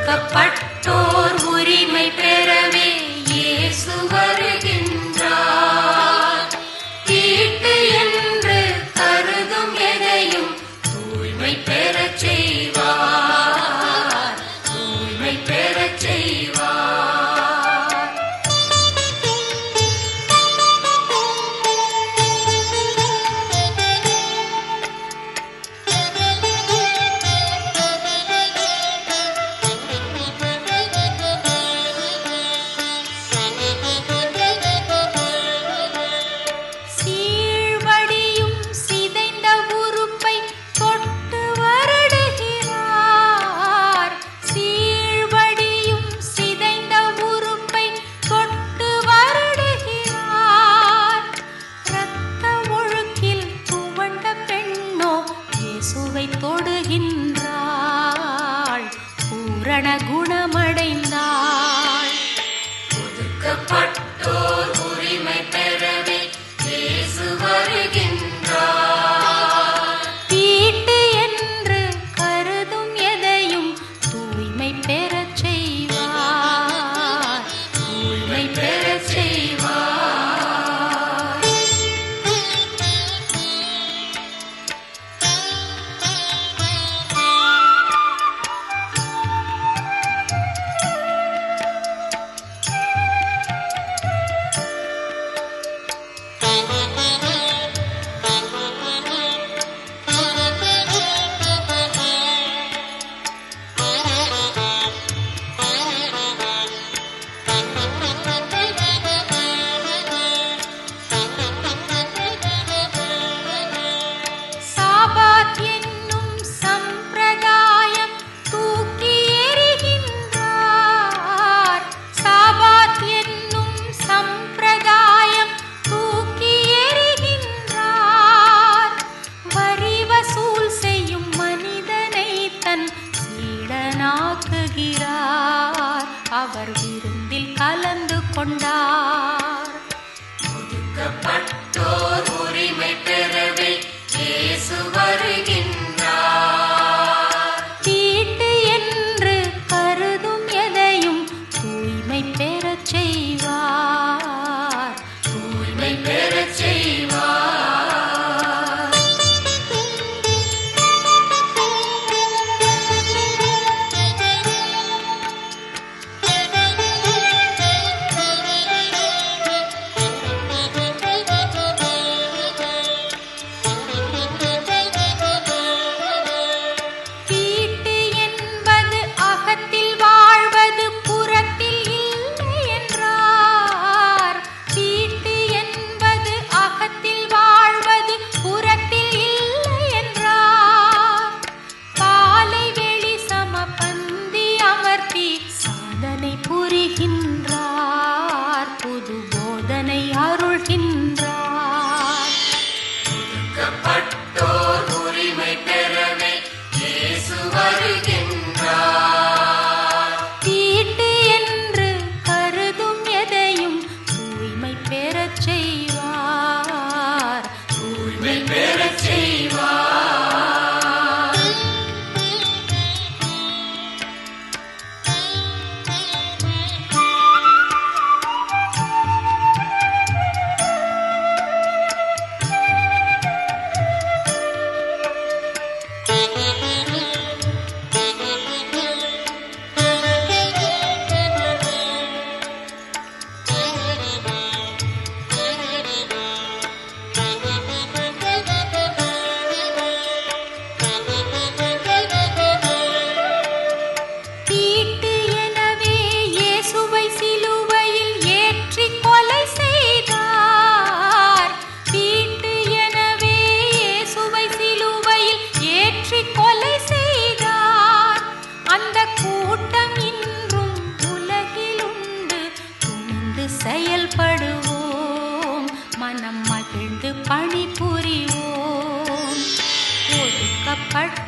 ஒடுக்கப்பட்டோர் உரிமை பெறவே இயேசு வருகின்றார் தீட்டு என்று கருதும் எதையும் தூய்மை பெறச் செய்வார் தூய்மை பெறச் செய்வார் சீழ்வடியும் சிதைந்த உறுப்பை தொட்டு வருடுகிறார் சீழ்வடியும் சிதைந்த உறுப்பை தொட்டு வருடுகிறார் இரத்த ஒழுக்கில் துவண்ட பெண்ணோ இயேசுவை தொடுகின்றாள் பூரண குணமடைந்தாள் ஒதுக்கப்பட்டோர் உரிமை பெறவே இயேசு வருகின்றார் தீட்டு என்று கருதும் எதையும் தூய்மை பெறச் செய்வார் தூய்மை பெறச் செய்வார் சாபாத் என்னும் சம்பிரதாயம் தூக்கி எறிகின்றார் சாபாத் என்னும் சம்பிரதாயம் தூக்கி எறிகின்றார் வரி வசூல் செய்யும் மனிதனை தன் சீடனாக்குகிறார் அவர் விருந்தில் கலந்து கொண்டார் ஒதுக்கப்பட்டோர் உரிமை பெறவே இயேசு வருகின்றார் தீட்டு என்று கருதும் எதையும் தூய்மை பெறச் செய்வார் தூய்மை பெறச் செய்வார் தீட்டு என்பது அகத்தில் வாழ்வது புறத்தில் இல்லை என்றார் தீட்டு என்பது அகத்தில் வாழ்வது புறத்தில் இல்லை என்றார் காலை வெளி சமபந்தி அமர்த்தி சாதனை புரிகின்றார் புது போதனை அருள்கின்றார் ஒதுக்கப்பட்டோர் உரிமை பெறவே இயேசு வருகின்றார் தீட்டு என்று கருதும் எதையும் தூய்மை பெறச் செய்வார் தூய்மை பெறச் செய்வார் தீட்டு எனவே இயேசுவை சிலுவையில் ஏற்றி கொலை செய்தார் தீட்டு எனவே இயேசுவை சிலுவையில் ஏற்றி கொலை செய்தார் அந்த கூட்டம் இன்றும் உலகில் உண்டு துணிந்து செயல்படுவோம் மனம் மகிழ்ந்து பணிபுரிவோம் ஒதுக்கப்பட்ட